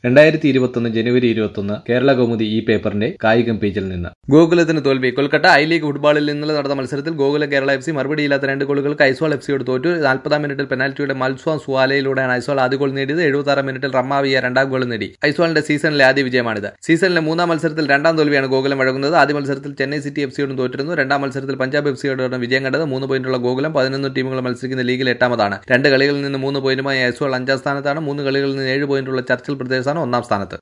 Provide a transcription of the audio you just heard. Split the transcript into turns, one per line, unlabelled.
രണ്ടായിരത്തി ഇരുപത്തൊന്ന് ജനുവരി ഇരുപത്തൊന്ന് കേരള കൗമുദി ഈ പേപ്പറിന്റെ കായികം പേജിൽ നിന്ന് ഗോകുലത്തിന് തോൽവി കൊൽക്കത്ത ഐ ലീഗ് ഫുട്ബോളിൽ ഇന്നലെ നടന്ന മത്സരത്തിൽ ഗോകുലം കേരള എഫ് സി മറുപടിയില്ലാത്ത രണ്ട് ഗോളുകൾക്ക് ഐസ്വാൾ എഫ് സിയോട് തോറ്റു നാൽപ്പതാം മിനിറ്റിൽ പെനാൽറ്റിയുടെ മൽസ്വാം സുവാലയിലൂടെയാണ് ഐസ്വാൾ ആദ്യ ഗോൾ നേടിയത് എഴുപത്താറാം മിനിറ്റിൽ റമ്മാവിയ രണ്ടാം ഗോൾ നേടി ഐസ്വാളിന്റെ സീസണിലെ ആദ്യ വിജയമാണിത് സീസണിലെ മൂന്നാം മത്സരത്തിൽ രണ്ടാം തോൽവിയാണ് ഗോകുലം വഴങ്ങുന്നത് ആദ്യ മത്സരത്തിൽ ചെന്നൈ സിറ്റി എഫ് സിയോടും തോറ്റിരുന്നു രണ്ടാം മത്സരത്തിൽ പഞ്ചാബ് എഫ് സിയോടാണ് വിജയം കണ്ടത് മൂന്ന് പോയിന്റുള്ള ഗോകുലം പതിനൊന്ന് ടീമുകൾ മത്സരിക്കുന്ന ലീഗിൽ എട്ടാമതാണ് രണ്ട് കളികളിൽ നിന്ന് മൂന്ന് പോയിന്റുമായി ഐസ്വാൾ അഞ്ചാം സ്ഥാനത്താണ് മൂന്ന് കളികളിൽ നിന്ന് ഏഴ് പോയിന്റുള്ള ചർച്ചിൽ പ്രദേശാണ് ഒന്നാം സ്ഥാനത്ത്